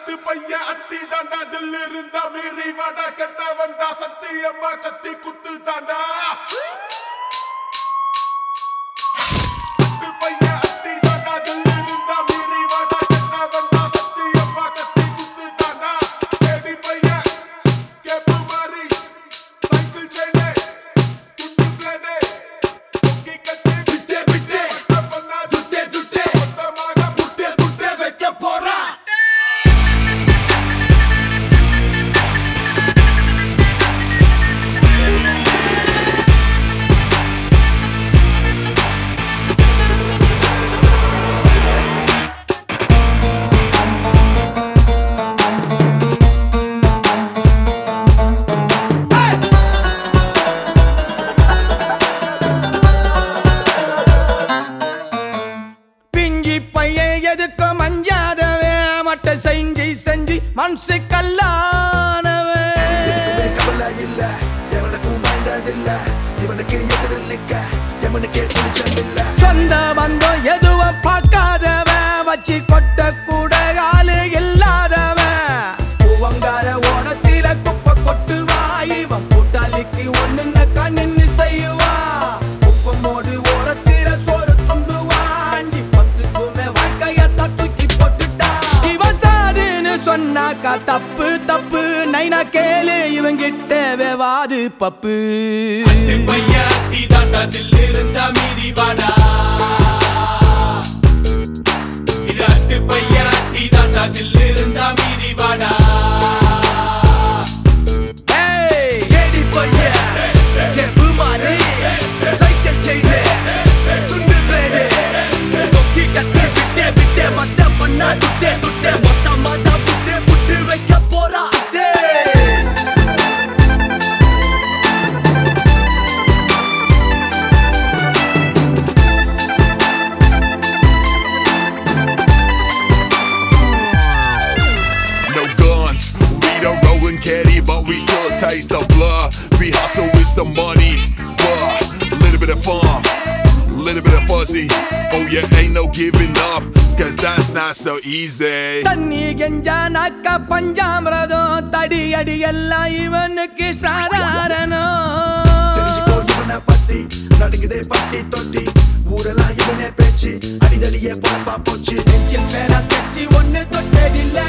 At பையன் அட்டி தாண்டா தில் இருந்தா மீறி வாடா கெட்ட வந்தா சத்தியம்மா கத்தி குத்து தாண்டா அட்டு பையன் அட்டி தாண்டா தில் இருந்தா மீறி வாடா கெட்ட வந்தா சத்தியம்மா கத்தி குத்து தாண்டா கேடி பையன் கேப்பு மாறி சைக்கிள் செயினே துட்டு பிளேடே கொக்கி கட்டி விட்டே விட்டே பண்ணா துட்டே துட்டே மொத்தமாக புட்டே புட்டே வைக்க போறா பிஞ்சி பையன் எதுக்கு மஞ்சாதவே மட்ட செஞ்சு செஞ்சு மனசு கல்லானவன் எதுக்குமே கவலை இல்ல எவனுக்கும் வாய்ந்ததில்ல இவனுக்கு எதிரில் நிக்க எவனுக்கே துணிச்சதில்ல சொந்த பந்தம் எதுவும் பார்க்காதவன் வச்சு கொட்ட கூட ஆளு இல்லாதவன் பூவங்கார ஓரத்தில குப்பை கொட்டுவா இவன் கூட்டாளிக்கு ஒண்ணுன்னு கண்ணு செய்வா குப்பமோடு ஓரத்தில சோறு துண்டுவாண்டி பத்துக்குமே வாழ்க்கையத்த தூக்கி போட்டுட்டா இவன் சாதுன்னு சொன்னாக்கா தப்பு தப்பு நைனா கேளு இவங்கிட்ட வேவாது பப்பு ஏய், கேடி பையன், கெப்பு மாறி, சைக்கிள் செயினு, துண்டு பிளேடு, கொக்கி கத்தி, விட்டே, விட்டே, மொத்த பண்ணா, துட்டே, துட்டே, மொத்தமா தான் புட்டு, புட்டு வைக்க போறா, டேய். No guns, we don't roll and caddy, but we still taste the blood. We hustle with some money, but a little bit of fun, a little bit of fuzzy. Oh yeah, ain't no giving up, cause that's not so easy. தண்ணி கெஞ்சானாக்க பஞ்சாமிரதம் தடி அடி எல்லாம் இவனுக்கு சாதாரணம் தெரிஞ்சுக்கோ இவனை பத்தி நடுங்குதே பட்டி தொட்டி ஊரெல்லாம் இவனே பேச்சு அடிதடியே பொழப்பா போச்சு நெஞ்சில் மேல கட்டி ஒண்ணு தொட்டதில்ல